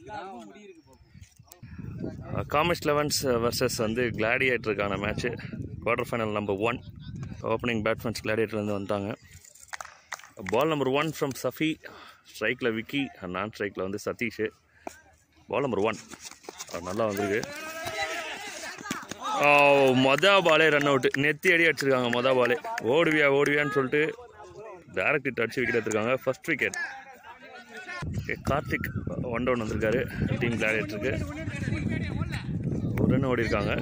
Commerce Elevens versus வந்து கிளாடியேட்டருக்கான match quarter final number one opening batsmen கிளாடியேட்டர்லேருந்து வந்தாங்க ball number one from Safi ஸ்ட்ரைக்கில் விக்கி நான் ஸ்ட்ரைக்கில் வந்து சதீஷ் பால் நம்பர் ஒன் நல்லா வந்திருக்கு ஆ, மொத பாலே ரன் அவுட்டு நெத்தி அடி அடிச்சிருக்காங்க மொத பாலே ஓடுவியா ஓடுவியான்னு சொல்லிட்டு டேரக்ட் ஹிட் அடிச்சு விக்கெட் எடுத்திருக்காங்க first wicket Karthik one down வந்திருக்காரு டீம் கிளாடியேட்டருக்கு ஒரு ரன் ஓடி இருக்காங்க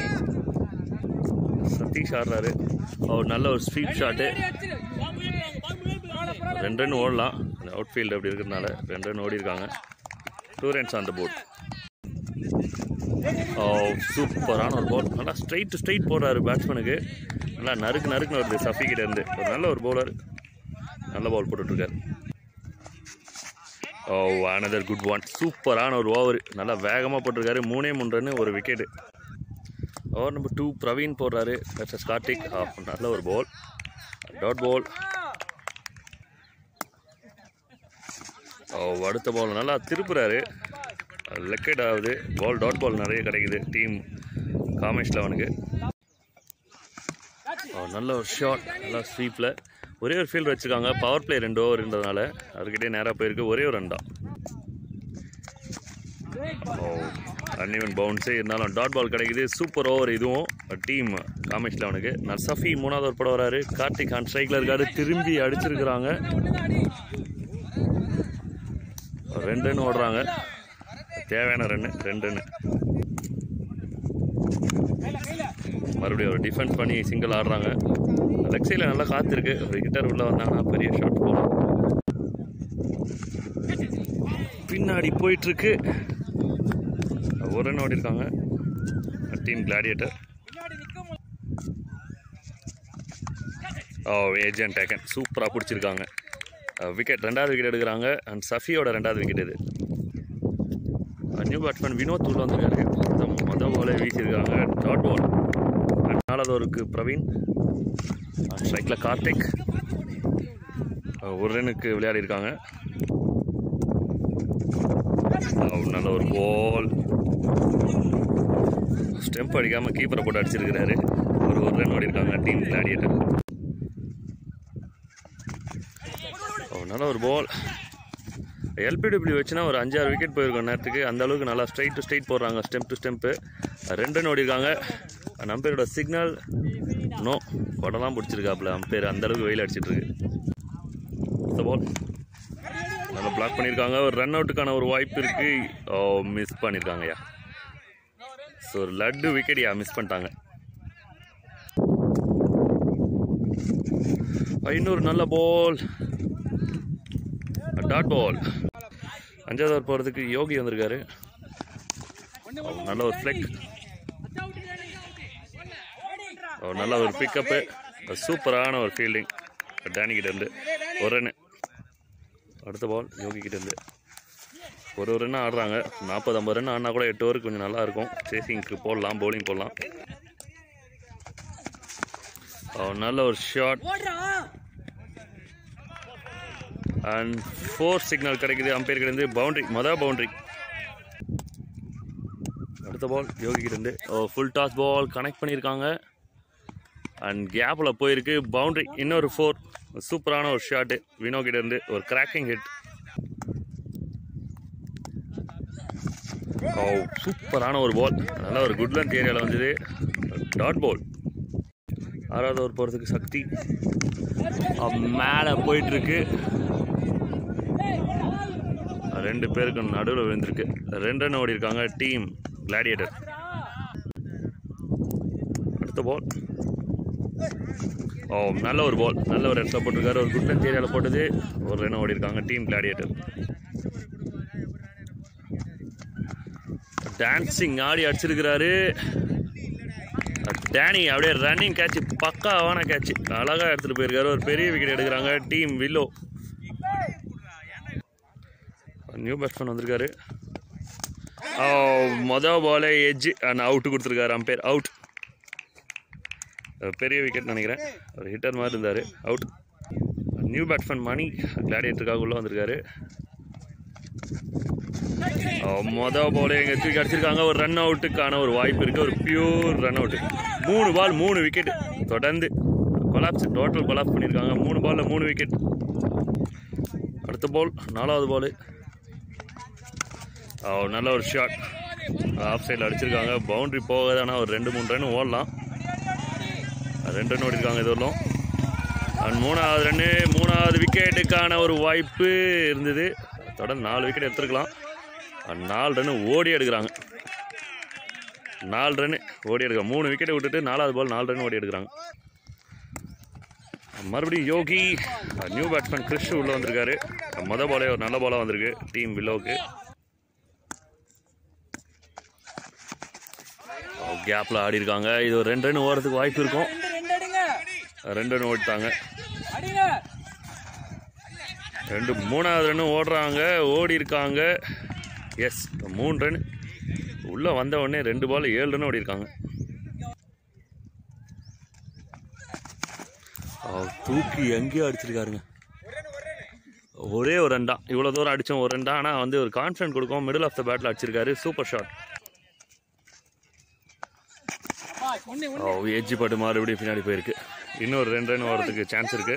சதீஷ் ஆடுறாரு அவர் நல்ல ஒரு ஸ்வீப் ஷாட்டு ரெண்டு ரன் ஓடலாம் அவுட் ஃபீல்டு அப்படி இருக்கிறதுனால ரெண்டு ரன் ஓடி இருக்காங்க two runs on the board சூப்பரான ஒரு பால் நல்லா ஸ்ட்ரைட் டு ஸ்ட்ரைட் போடுறாரு பேட்ஸ்மேனுக்கு நல்லா நறுக்கு நறுக்குன்னு வருது சஃபி கிட்ட இருந்து ஒரு நல்ல ஒரு பவுலர் நல்ல பால் போட்டுட்ருக்காரு ஓ அனதர் குட் ஒன் சூப்பரான ஒரு ஓவர் நல்லா வேகமாக போட்டிருக்காரு மூணே மூணு ரன்னு ஒரு wicket over number two Praveen போடுறாரு வெர்சஸ் கார்த்திக் ஆ, நல்ல ஒரு பால் டாட் பால் ஓ அடுத்த பால் நல்லா திருப்புறாரு லெக்கெட் ஆகுது பால் டாட் பால் நிறைய கிடைக்குது டீம் காமேஷ் லெவனுக்கு ஓ, நல்ல ஒரு ஷாட் நல்லா ஸ்வீப்பில் ஒரே ஒரு ஃபீல்டு வச்சுருக்காங்க பவர் பிளே ரெண்டு ஓவர்ன்றதுனால அதுக்கிட்டே நேராக போயிருக்கு ஒரே ஒரு ரன் தான் ஓ அன்இவன் பவுன்ஸு இருந்தாலும் டாட் பால் கிடைக்குது சூப்பர் ஓவர் இதுவும் டீம் காமேஷ் லெவனுக்கு நர்சஃபி மூணாவது ஒரு படம் வராரு கார்த்திக் கான் ஸ்ட்ரைக்கில் இருக்காரு திரும்பி அடிச்சிருக்கிறாங்க ரெண்டு ரன் ஓடுறாங்க தேவையான ரன்னு ரெண்டு ரன்னு மறுபடியும் ஒரு டிஃபென்ஸ் பண்ணி சிங்கிள் ஆடுறாங்க லெக் சைடில் நல்லா காத்திருக்கு ஒரு ஹிட்டர் உள்ளே வந்தாங்கன்னா பெரிய ஷாட் போகலாம் பின்னாடி போயிட்டுருக்கு ஒரு ரன் ஓடி இருக்காங்க team Gladiator oh edge and taken சூப்பராக பிடிச்சிருக்காங்க விக்கெட் ரெண்டாவது விக்கெட் எடுக்கிறாங்க அண்ட் சஃபியோட ரெண்டாவது விக்கெட் இது நியூ பேட்ஸ்மேன் வினோத் உள்ள வந்திருக்காரு மொத மொத பாலே வீசியிருக்காங்க டாட் பால் அண்ட் நாலாவது ஓவருக்கு பிரவீன் ஸ்ட்ரைக்கில் கார்த்திக் அஹ் ஒரு ரனுக்கு விளையாடி இருக்காங்க நல்ல ஒரு பால் ஸ்டெம்ப் அடிக்காமல் கீப்பரை போட்டு அடிச்சிருக்கிறாரு ஒரு ஒரு ரன் ஓடி இருக்காங்க டீம் கிளாடியேட்டர் நல்ல ஒரு பால் எல்பிடபிள்யூ வச்சுனா ஒரு அஞ்சாறு விக்கெட் போயிருக்கும் நேரத்துக்கு அந்த அளவுக்கு நல்லா ஸ்ட்ரைட் டு ஸ்ட்ரைட் போடுறாங்க ஸ்டெம்ப் டு ஸ்டெம்ப்பு ரெண்டு ரன் ஓடி இருக்காங்க அம்பையரோட சிக்னல் நோ கொடலாம் பிடிச்சிருக்காப்புல அம்பையர் அந்த அளவுக்கு வெயில் அடிச்சிட்டு இருக்கு இந்த பால் நல்லா பிளாக் பண்ணியிருக்காங்க ஒரு ரன் அவுட்டுக்கான ஒரு வாய்ப்பு இருக்கு ஓ மிஸ் பண்ணியிருக்காங்கய்யா ஸோ ஒரு லட்டு விக்கெட்யா மிஸ் பண்ணிட்டாங்க இன்னொரு நல்ல பால் டாட் பால் அஞ்சாவது ஓவர் போகிறதுக்கு யோகி வந்திருக்காரு அவர் நல்ல ஒரு ஃப்ளெக் அவர் நல்ல ஒரு பிக்கப்பு சூப்பரான ஒரு ஃபீல்டிங் டேனி கிட்ட இருந்து ஒரு ரன்னு அடுத்த பால் யோகி கிட்ட இருந்து ஒரு ஒரு ரன் ஆடுறாங்க நாற்பது ஐம்பது ரன் ஆடினா கூட எட்டு ஓவருக்கு கொஞ்சம் நல்லா இருக்கும் சேசிங்க்கு போடலாம் பவுலிங் போடலாம் அவர் நல்ல ஒரு ஷாட் அண்ட் ஃபோர் சிக்னல் கிடைக்குது அம்பையர் கிட்ட இருந்து பவுண்டரி மொதல் பவுண்டரி அடுத்த பால் யோகி கிட்ட இருந்து oh full toss ball connect பண்ணியிருக்காங்க அண்ட் கேப்பில் போயிருக்கு பவுண்டரி இன்னொரு ஃபோர் சூப்பரான ஒரு ஷாட்டு வினோ கிட்ட இருந்து ஒரு கிராக்கிங் ஹிட் ஓ சூப்பரான ஒரு பால் நல்ல ஒரு குட் லென்த் ஏரியாவில் வந்தது டாட் பால் ஆறாவது ஓவர் போகிறதுக்கு சக்தி மேலே போயிட்டுருக்கு ரெண்டு பேருக்கு நடுவில் விழுந்திருக்கு ரெண்டு ரன் ஓடி இருக்காங்க டீம் கிளாடியேட்டர் அடுத்த பால் ஓ நல்ல ஒரு பால் நல்ல ஒரு இடத்துல போட்டிருக்காரு ஒரு குட் லென்த் ஏரியாவில் போட்டது ஒரு ரன் ஓடி இருக்காங்க டீம் கிளாடியேட்டர் டான்சிங் ஆடி அடிச்சிருக்கிறாரு டேனி அப்படியே ரன்னிங் கேட்ச் பக்காவான கேட்ச் அழகாக எடுத்துகிட்டு போயிருக்காரு ஒரு பெரிய விக்கெட் எடுக்கிறாங்க டீம் வில்லோ நியூ பேட்ஸ்மேன் வந்திருக்காரு ஓ, மொத பாலே எஜ்ஜு அண்ட் அவுட்டு கொடுத்துருக்காரு அம்பையர் அவுட் பெரிய விக்கெட் நினைக்கிறேன் ஒரு ஹிட்டர் மாதிரி இருந்தார் அவுட் நியூ பேட்ஸ்மேன் மணி கிளாடியேட்டருக்காக உள்ளே வந்திருக்காரு ஓ மொதல் போல எங்க தூக்கி அடிச்சிருக்காங்க ஒரு ரன் அவுட்டுக்கான ஒரு வாய்ப்பு இருக்கு ஒரு பியூர் ரன் அவுட் மூணு பால் மூணு விக்கெட் தொடர்ந்து கொலாப்ஸ் டோட்டல் கொலாப்ஸ் பண்ணியிருக்காங்க மூணு பால்ல மூணு விக்கெட் அடுத்த பால் நாலாவது பால் நல்ல ஒரு ஷாட் ஆஃப் சைடில் அடிச்சிருக்காங்க பவுண்டரி போகாது ஆனால் ஒரு ரெண்டு மூணு ரன் ஓடலாம் ரெண்டு ரன் ஓடிருக்காங்க இது வரலாம் அண்ட் மூணாவது ரன்னு மூணாவது விக்கெட்டுக்கான ஒரு வாய்ப்பு இருந்தது தொடர்ந்து நாலு விக்கெட் எடுத்துருக்கலாம் அண்ட் நாலு ரன்னு ஓடி எடுக்கிறாங்க நாலு ரன்னு ஓடி எடுக்கிறாங்க மூணு விக்கெட்டை விட்டுட்டு நாலாவது பால் நாலு ரன் ஓடி எடுக்கிறாங்க மறுபடியும் யோகி நியூ பேட்ஸ்மேன் கிறிஷ் உள்ளே வந்திருக்காரு மொதல் பாலே ஒரு நல்ல பாலாக வந்திருக்கு டீம் வில்லோவுக்கு கேப்பில் ஆடி இருக்காங்க இது ஒரு ரெண்டு ரன் ஓடுறதுக்கு வாய்ப்பு இருக்கும் ரெண்டு ரெண்டு அடிங்க ரெண்டு ரன் ஓடிட்டாங்க அடிங்க ரெண்டு மூணாவது ரன்னு ஓடுறாங்க ஓடி இருக்காங்க எஸ் மூணு ரன் உள்ளே வந்த உடனே ரெண்டு பால் ஏழு ரன் ஓடி இருக்காங்க அவர் தூக்கி எங்கேயோ அடிச்சிருக்காருங்க ஒரே ஒரு ரன் தான் இவ்வளோ தூரம் அடித்தோம் ஒரு ரன் தான் ஆனால் வந்து ஒரு கான்ஃபிடன்ட் கொடுக்கும் மிடில் ஆஃப் த பேட்டில் அடிச்சிருக்காரு சூப்பர் ஷாட் ஒண்ணு ஓ எஜ்ஜி பட்டு மறுபடியும் பின்னாடி போயிருக்கு இன்னொரு ரெண்டு ரன் வரதுக்கு சான்ஸ் இருக்கு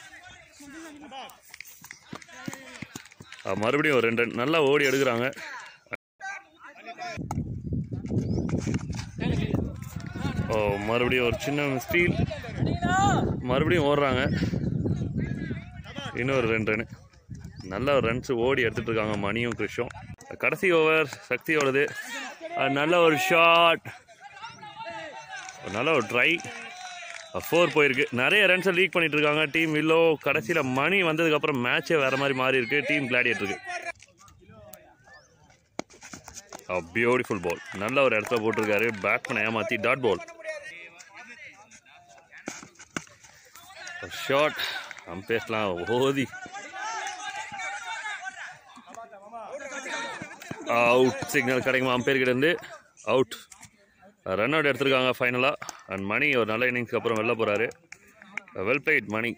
ஆ, மறுபடியும் ஒரு ரெண்டு ரன் நல்லா ஓடி எடுக்கிறாங்க ஓ மறுபடியும் ஒரு சின்ன ஸ்டீல் அடிங்கடா மறுபடியும் ஓடுறாங்க இன்னொரு ரெண்டு ரன் நல்ல ஒரு ரன்ஸ் ஓடி எடுத்துட்டு இருக்காங்க மணியும் கிருஷும் கடைசி ஓவர் சக்தியோடது அஹ் நல்ல ஒரு ஷாட் நல்ல ஒரு ட்ரை ஃபோர் போயிருக்கு நிறைய ரன்ஸை லீக் பண்ணிட்டு இருக்காங்க டீம் வில்லோ கடைசியில் மணி வந்ததுக்கப்புறம் மேட்சே வேற மாதிரி மாறி இருக்கு டீம் கிளாடியேட் இருக்கு பியூட்டிஃபுல் பால் நல்ல ஒரு இடத்துல போட்டிருக்காரு பேட்மேனை ஏமாத்தி டாட் பால் ஷாட் அம்பேர்லாம் ஓதி அவுட் சிக்னல் கிடைக்குமா அம்பேர் கிட்ட இருந்து அவுட் ரன் அவுட் எடுத்திருக்காங்க ஃபைனலாக அண்ட் மணி ஒரு நல்ல இன்னிங்ஸ்க்கு அப்புறம் வெளில போகிறாரு well played Mani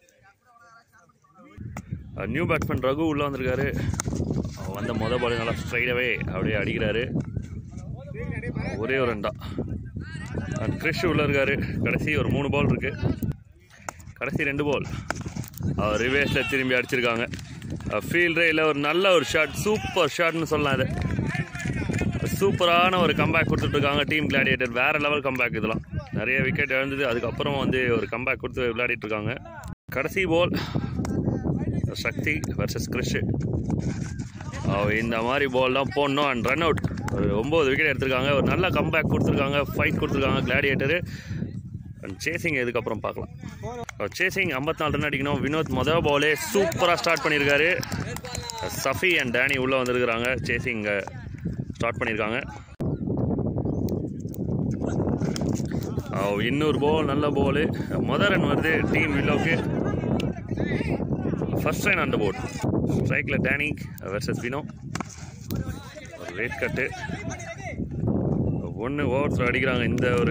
new batsman Raghu உள்ளே வந்திருக்காரு அவர் வந்த மொதல் பால் நல்லா ஸ்ட்ரைடாகவே அப்படியே அடிக்கிறாரு ஒரே ஒரு ரன் தான் அண்ட் கிறிஷ் உள்ளே இருக்காரு கடைசி ஒரு மூணு பால் இருக்கு கடைசி ரெண்டு பால் அவர் ரிவேஸில் திரும்பி அடிச்சிருக்காங்க ஃபீல்டே இல்லை ஒரு நல்ல ஒரு ஷாட் சூப்பர் ஷாட்னு சொல்லலாம் இது சூப்பரான ஒரு கம்பேக் கொடுத்துட்ருக்காங்க டீம் கிளாடியேட்டர் வேற லெவல் கம்பேக் இதெல்லாம் நிறைய விக்கெட் இழந்தது அதுக்கப்புறம் வந்து ஒரு கம்பேக் கொடுத்து விளையாடிட்டு இருக்காங்க கடைசி பால் சக்தி வர்சஸ் கிறிஷ் இந்த மாதிரி பால் தான் போடணும் அண்ட் ரன் அவுட் ஒரு ஒம்பது விக்கெட் எடுத்திருக்காங்க ஒரு நல்ல கம்பேக் கொடுத்துருக்காங்க ஃபைட் கொடுத்துருக்காங்க கிளாடியேட்டரு அண்ட் சேசிங் இதுக்கப்புறம் பார்க்கலாம் சேசிங் 54 நாலு ரன் அடிக்கணும் வினோத் மொதல் பாலே சூப்பராக ஸ்டார்ட் பண்ணியிருக்காரு சஃபி அண்ட் டேனி உள்ளே வந்திருக்கிறாங்க சேசிங் ஸ்டார்ட் பண்ணியிருக்காங்க அஹ் இன்னொரு பால் நல்ல பால் மொதல் ரன் வருது டீம் வில்லோக்கு ஃபர்ஸ்ட் ரன் அந்த போர்ட் ஸ்ட்ரைக்கில் டேனி வெர்சஸ் வினோ ஒரு ரேட் கட்டு ஒன்று ஓவர் அடிக்கிறாங்க இந்த ஒரு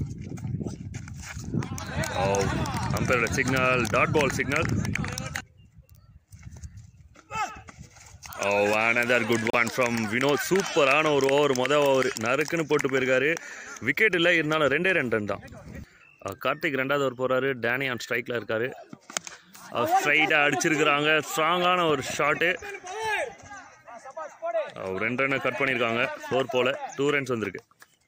அம்பையரோட signal dot ball signal oh another good one from Vinoth சூப்பரான ஒரு ஓவர் மொதல் ஓவர் நறுக்குன்னு போட்டு போயிருக்காரு விக்கெட் இல்லை இருந்தாலும் ரெண்டே ரெண்டு ரன் தான் அஹ் கார்த்திக் ரெண்டாவது ஓவர் போகிறாரு டேனி ஆன் ஸ்ட்ரைக்கில் இருக்காரு ஸ்ட்ரைட்டாக அடிச்சிருக்கிறாங்க ஸ்ட்ராங்கான ஒரு ஷாட்டு ரெண்டு ரன்னை கட் பண்ணியிருக்காங்க ஃபோர் போல டூ ரன்ஸ் வந்திருக்கு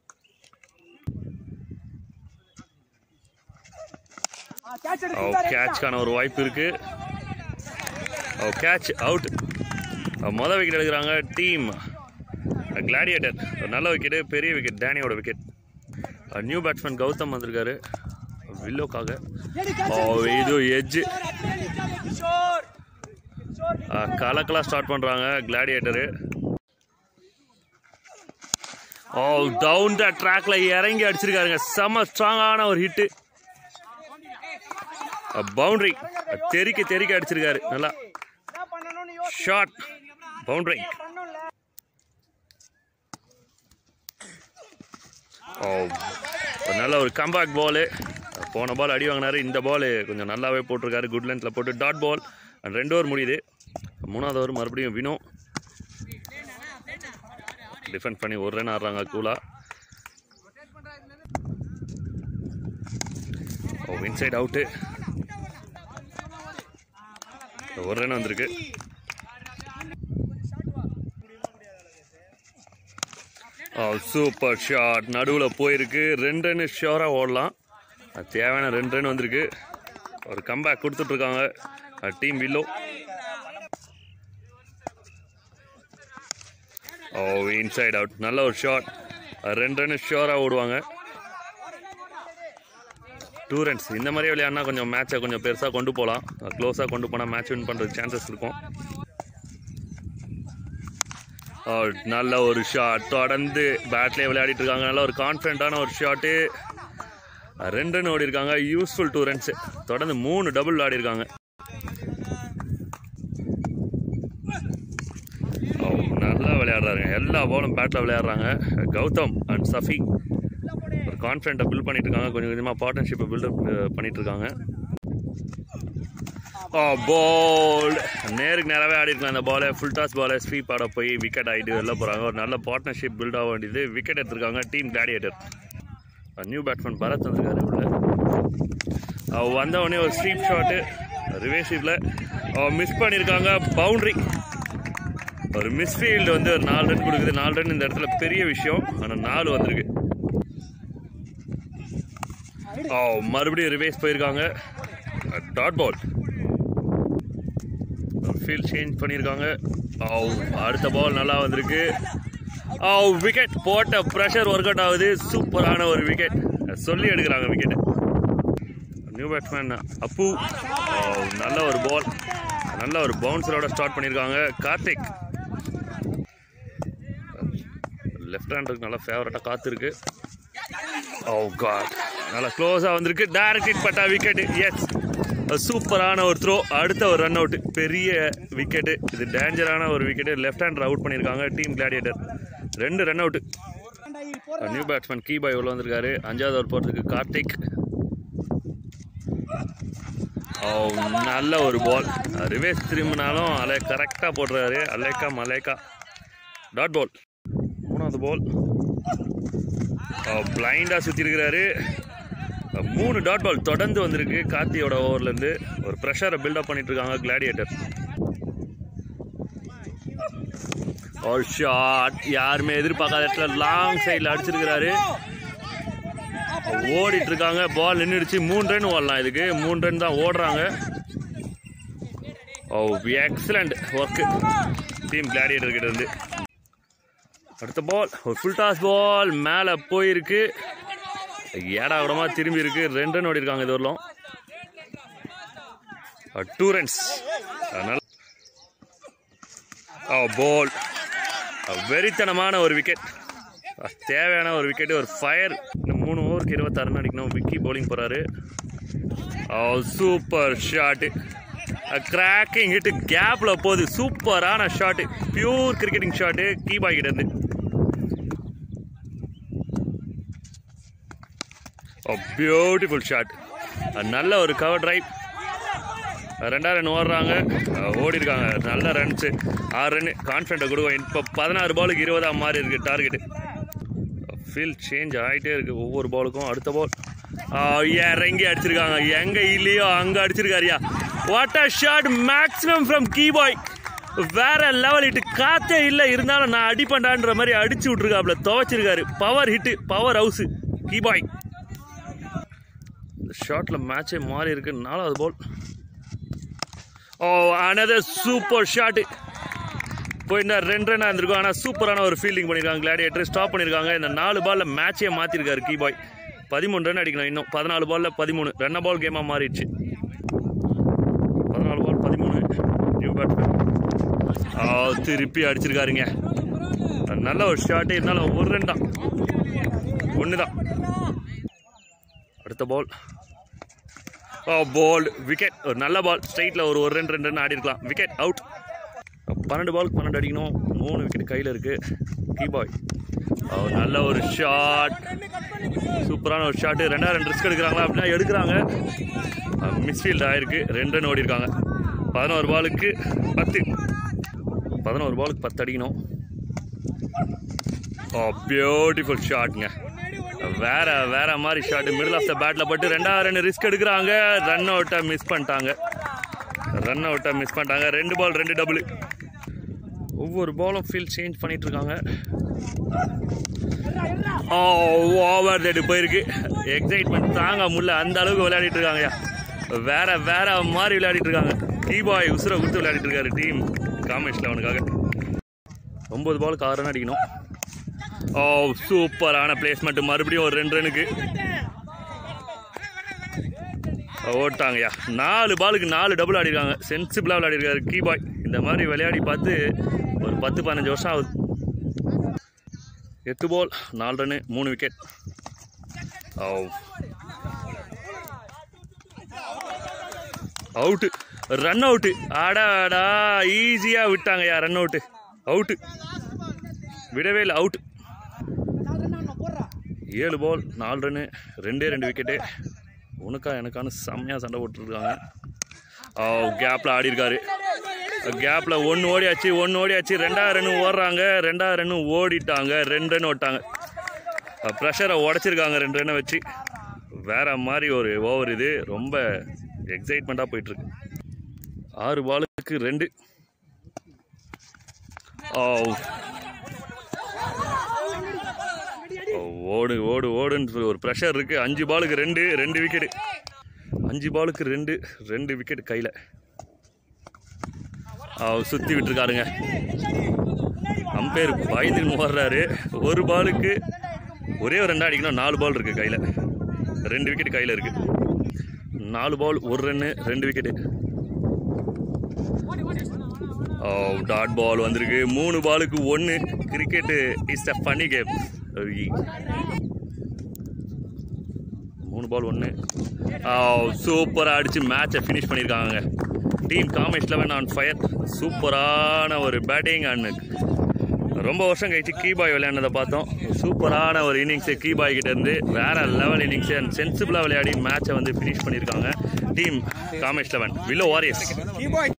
கேட்ச் ஓ கேட்ச்க்கான ஒரு வாய்ப்பு இருக்கு ஓ கேட்ச் அவுட் மொதல் விக்கெட் எடுக்கிறாங்க டீம் கிளாடியேட்டர் நல்ல விக்கெட்டு பெரிய விக்கெட் டேனியோட விக்கெட் நியூ பேட்ஸ்மேன் கௌதம் வந்திருக்காரு வில்லோக்காக ஓ இது எட்ஜ் ஷோர் கலக்கலாக ஸ்டார்ட் பண்ணுறாங்க கிளாடியேட்டரு ஓ டவுன் த ட்ராக்ல இறங்கி அடிச்சிருக்காருங்க செம ஸ்ட்ராங்கான ஒரு ஹிட்டு பவுண்டரி தெறிக்க தெறிக்க அடிச்சிருக்காரு நல்லா என்ன பண்ணணும்னு யோசி ஷார்ட் பவுண்டரி பண்ணணும்ல ஓ ஒரு நல்ல ஒரு கம்பேக் பாலு போன பால் அடி வாங்கினாரு இந்த பால் கொஞ்சம் நல்லாவே போட்டிருக்காரு குட் லென்த்தில் போட்டு டாட் பால் அண்ட் ரெண்டு ஓவர் முடியுது மூணாவது ஓவர் மறுபடியும் வினோ டிஃபெண்ட் பண்ணி ஒரு ரன் ஆடுறாங்க கூலா ஓ இன்சைட் அவுட்டு ஒரு ரன் வந்திருக்கு ஓ சூப்பர் ஷாட் நடுவில் போயிருக்கு ரெண்டு ரன் ஷியோராக ஓடலாம் அது தேவையான ரெண்டு ரன் வந்திருக்கு ஒரு கம்பேக் கொடுத்துட்ருக்காங்க team Willow oh inside out நல்ல ஒரு ஷாட் ரெண்டு ரன் ஷியோராக ஓடுவாங்க டூ ரன்ஸ் இந்த மாதிரியே விளையாடினா கொஞ்சம் மேட்சை கொஞ்சம் பெருசாக கொண்டு போகலாம் க்ளோஸாக கொண்டு போனால் மேட்ச் வின் பண்ணுறதுக்கு சான்சஸ் இருக்கும் ஓ, நல்ல ஒரு ஷாட் தொடர்ந்து பேட்லேயே விளையாடிட்டு இருக்காங்க நல்ல ஒரு கான்ஃபிடண்ட்டான ஒரு ஷாட்டு ரெண்டு ரன் ஓடி இருக்காங்க யூஸ்ஃபுல் டூ ரன்ஸ் தொடர்ந்து மூணு டபுள் ஆடி இருக்காங்க ஓ, நல்லா விளையாடுறாங்க எல்லா பாலும் பேட்டில் விளையாடுறாங்க கௌதம் அண்ட் சஃபி ஒரு கான்ஃபிடண்ட்டை பில்ட் பண்ணிட்டு இருக்காங்க கொஞ்சம் கொஞ்சமாக பார்ட்னர்ஷிப்பை பில்டப் பண்ணிட்டு இருக்காங்க ஓ பால் நேருக்கு நேராகவே ஆடி இருக்கலாம் இந்த பாலை ஃபுல் டாஸ் பாலை ஸ்வீப் ஆட போய் விக்கெட் ஆகிட்டு வெளில போகிறாங்க ஒரு நல்ல பார்ட்னர்ஷிப் பில்ட் ஆக வேண்டியது விக்கெட் எடுத்திருக்காங்க team Gladiator new batsman Bharath வந்திருக்காரு உள்ள அவர் வந்த உடனே ஒரு ஸ்வீப் ஷாட்டு ரிவேஷிப்பில் மிஸ் பண்ணியிருக்காங்க பவுண்ட்ரி ஒரு மிஸ்ஃபீல்டு வந்து ஒரு நாலு ரன் கொடுக்குது நாலு ரன் இந்த இடத்துல பெரிய விஷயம் ஆனால் நாலு வந்திருக்கு ஓ மறுபடியும் ரிவேஸ் போயிருக்காங்க டாட் பால் ஃபீல்ட் சேஞ்ச் பண்ணியிருக்காங்க ஓ அடுத்த பால் நல்லா வந்திருக்கு ஓ விக்கெட் போட்ட ப்ரெஷர் ஒர்க் அவுட் ஆகுது சூப்பரான ஒரு விக்கெட் சொல்லி எடுக்கிறாங்க விக்கெட் நியூ பேட்ஸ்மேன் அப்பு ஓ, நல்ல ஒரு பால் நல்ல ஒரு பவுன்சரோட ஸ்டார்ட் பண்ணியிருக்காங்க கார்த்திக் லெஃப்ட் ஹேண்டருக்கு நல்லா ஃபேவரட்டாக காத்திருக்கு ஓ காட் நல்லா க்ளோஸாக வந்திருக்கு டைரக்ட் ஹிட் பட்டா விக்கெட் எஸ் சூப்பரான ஒரு த்ரோ அடுத்த ஒரு ரன் அவுட் பெரிய விக்கெட்டு இது டேஞ்சரான ஒரு விக்கெட்டு லெஃப்ட் ஹேண்டர் அவுட் பண்ணியிருக்காங்க டீம் கிளாடியேட்டர் ரெண்டு run out new batsman key boy உள்ள வந்திருக்காரு அஞ்சாவது ஓவர் போகிறதுக்கு கார்த்திக் ஓ நல்ல ஒரு பால் ரிவேஸ் திரும்பினாலும் அலை கரெக்டாக போடுறாரு அலேக்கா மலேக்கா டாட் பால் மூணாவது பால் பிளைண்டாக சுற்றி இருக்கிறாரு மூணு டாட் பால் தொடர்ந்து வந்திருக்கு கார்த்தியோட ஓவர்லேருந்து ஒரு ப்ரெஷரை பில்டப் பண்ணிட்டு இருக்காங்க கிளாடியேட்டர் ஒரு ஷாட் யாருமே எதிர்பார்க்காத இடத்துல லாங் சைடில் அடிச்சிருக்கிறாரு ஓடிட்டு இருக்காங்க பால் நின்றுடுச்சு மூணு ரன் ஓடலாம் இதுக்கு மூணு ரன் தான் ஓடுறாங்க oh excellent work team gladiator கிட்ட இருந்து அடுத்த பால் ஒரு ஃபுல் டாஸ் பால் மேலே போயிருக்கு ஏடா கூடமா திரும்பி இருக்கு ரெண்டு ரன் ஓடி இருக்காங்க இது வரலாம் டூ ரன்ஸ் அதனால பால் வெறித்தனமான ஒரு விக்கெட் தேவையான ஒரு விக்கெட் ஒரு ஃபயர் இந்த மூணு ஓவருக்கு இருபத்தாறு ரன் அடிக்கணும் விக்கி bowling போறாரு சூப்பர் ஷாட்டு கிராக்கிங் ஹிட் கேப்ல போகுது சூப்பரான shot pure cricketing shot key boy கிட்ட இருந்து பியூட்டிஃபுல் ஷாட் நல்ல ஒரு கவர் டிரைவ் ரெண்டாவது ரன் ஓடுறாங்க ஓடி இருக்காங்க நல்ல ரன்ஸு ஆறு ரன் கான்ஃபிடண்ட்டை கொடுக்கும் இப்போ பதினாறு பாலுக்கு இருபதா மாறி இருக்கு டார்கெட்டு ஃபீல்ட் சேஞ்ச் ஆகிட்டே இருக்கு ஒவ்வொரு பாலுக்கும் அடுத்த பால் இறங்கி அடிச்சிருக்காங்க எங்க இல்லையோ அங்க அடிச்சிருக்காருயா what a shot maximum from key boy வேற லெவல் ஹிட் காத்தே இல்லை இருந்தாலும் நான் அடிப்பண்டான்ற மாதிரி அடிச்சு விட்டுருக்காப்ல துவைச்சிருக்காரு power hit power house key boy இந்த ஷாட்ல மேட்சே மாறி இருக்கு நாலாவது ball oh another super shot போயிருந்தா ரெண்டு ரன் இருந்திருக்கும் ஆனால் சூப்பரான ஒரு ஃபீல்டிங் பண்ணியிருக்காங்க கிளாடியேட்டர் ஸ்டாப் பண்ணியிருக்காங்க இந்த நாலு பாலில் மேட்சே மாற்றிருக்காரு கீபாய் பதிமூணு ரன் அடிக்கணும் இன்னும் பதினாலு பாலில் பதிமூணு ரெண்டு பால் கேமாக மாறிடுச்சு பதினாலு பால் பதிமூணு நியூ பேட்ஸ்மேன் திருப்பி அடிச்சிருக்காருங்க நல்ல ஒரு ஷாட்டு இருந்தாலும் ஒரு ரன் தான் ஒன்று தான் அடுத்த பால் ஓ பால் விக்கெட் ஒரு நல்ல பால் ஸ்ட்ரைட்டில் ஒரு ஒரு ரெண்டு ரெண்டு ரன் ஆடி இருக்கலாம் விக்கெட் அவுட் பன்னெண்டு பாலுக்கு பன்னெண்டு அடிக்கணும் மூணு விக்கெட் கையில் இருக்கு கீபாய் நல்ல ஒரு ஷாட் சூப்பரான ஒரு ஷாட்டு ரெண்டாயிரம் ரெண்டு ரிஸ்க் எடுக்கிறாங்களா அப்படின்னா எடுக்கிறாங்க மிஸ்ஃபீல்ட் ஆயிருக்கு ரெண்டு ரன் ஓடி இருக்காங்க பதினோரு பாலுக்கு பத்து பதினோரு பாலுக்கு பத்து அடிக்கணும் ஓ பியூட்டிஃபுல் ஷாட்ங்க வேற வேற மாதிரி ஷாட் மிடில் ஆஃப் த பேட்ல பட்டு ரெண்டாவது ரன் ரிஸ்க் எடுக்கிறாங்க ரன் அவுட்டை மிஸ் பண்ணிட்டாங்க ரன் அவுட்டை மிஸ் பண்ணிட்டாங்க ரெண்டு பால் ரெண்டு டபுள் ஒவ்வொரு பாலும் ஃபீல் சேஞ்ச் பண்ணிட்டு இருக்காங்க ஓ ஓவர் டெட் போயிருக்கு எக்ஸைட்மெண்ட் தாங்க முடியல அந்த அளவுக்கு விளையாடிட்டு இருக்காங்கய்யா வேற வேற மாதிரி விளையாடிட்டு இருக்காங்க டீ பாய் உசுரை கொடுத்து விளையாடிட்டு இருக்காரு டீம் காமேஷ் லெவனுக்காக ஒன்பது பாலுக்கு ஆறு ரன் அடிக்கணும் ஓ சூப்பரான பிளேஸ்மெண்ட் மறுபடியும் ஒரு ரெண்டு ரனுக்கு ஓட்டாங்கய்யா நாலு பாலுக்கு நாலு டபுள் ஆடிருக்காங்க சென்சிபிளாக விளையாடிருக்காரு கீ பாய் இந்த மாதிரி விளையாடி பார்த்து ஒரு பத்து பதினஞ்சு வருஷம் ஆகுது எட்டு பால் நாலு ரன்னு மூணு wicket oh out run out அடாடா ஈஸியாக விட்டாங்கய்யா ரன் அவுட்டு அவுட்டு விடவே இல்லை அவுட் ஏழு பால் நாலு ரன்னு ரெண்டே ரெண்டு விக்கெட்டு உனக்கா எனக்கான செம்மையாக சண்டை போட்டுருக்காங்க ஓ கேப்பில் ஆடி இருக்காரு கேப்பில் ஒன்று ஓடியாச்சு ஒன்று ஓடியாச்சு ரெண்டாவது ரன்னு ஓடுறாங்க ரெண்டாவது ரன்னு ஓடிட்டாங்க ரெண்டு ரன் ஓட்டாங்க ப்ரெஷரை உடச்சிருக்காங்க ரெண்டு ரன்னை வச்சு வேற மாதிரி ஒரு ஓவர் இது ரொம்ப எக்ஸைட்மெண்ட்டாக போயிட்டுருக்கு ஆறு பாலுக்கு ரெண்டு ஓ ஓ, ஓடு ஓடு ஓடுன்னு சொல்லி ஒரு ப்ரெஷர் இருக்குது அஞ்சு பாலுக்கு ரெண்டு ரெண்டு விக்கெட்டு அஞ்சு பாலுக்கு ரெண்டு ரெண்டு விக்கெட் கையில் சுற்றி விட்டுருக்காருங்க அம்பேர் பயந்துன்னு ஓடுறாரு ஒரு பாலுக்கு ஒரே ஒரு ரெண்டா அடிக்கணும் நாலு பால் இருக்குது கையில் ரெண்டு விக்கெட் கையில் இருக்குது நாலு பால் ஒரு ரன்னு ரெண்டு விக்கெட்டு ஓ டாட் பால் வந்திருக்கு மூணு பாலுக்கு ஒன்று cricket is a funny game மூணு பால் ஒன்று சூப்பராக அடித்து மேட்சை ஃபினிஷ் பண்ணியிருக்காங்க team Kamesh eleven on fire சூப்பரான ஒரு பேட்டிங் அண்ட் ரொம்ப வருஷம் கழிச்சு கீபாய் விளையாண்டதை பார்த்தோம் சூப்பரான ஒரு இன்னிங்ஸு கீபாய் கிட்ட இருந்து வேற லெவல் இன்னிங்ஸ் அண்ட் சென்சிபிளாக விளையாடி மேட்சை வந்து ஃபினிஷ் பண்ணியிருக்காங்க team Kamesh eleven willow warriors Key boy.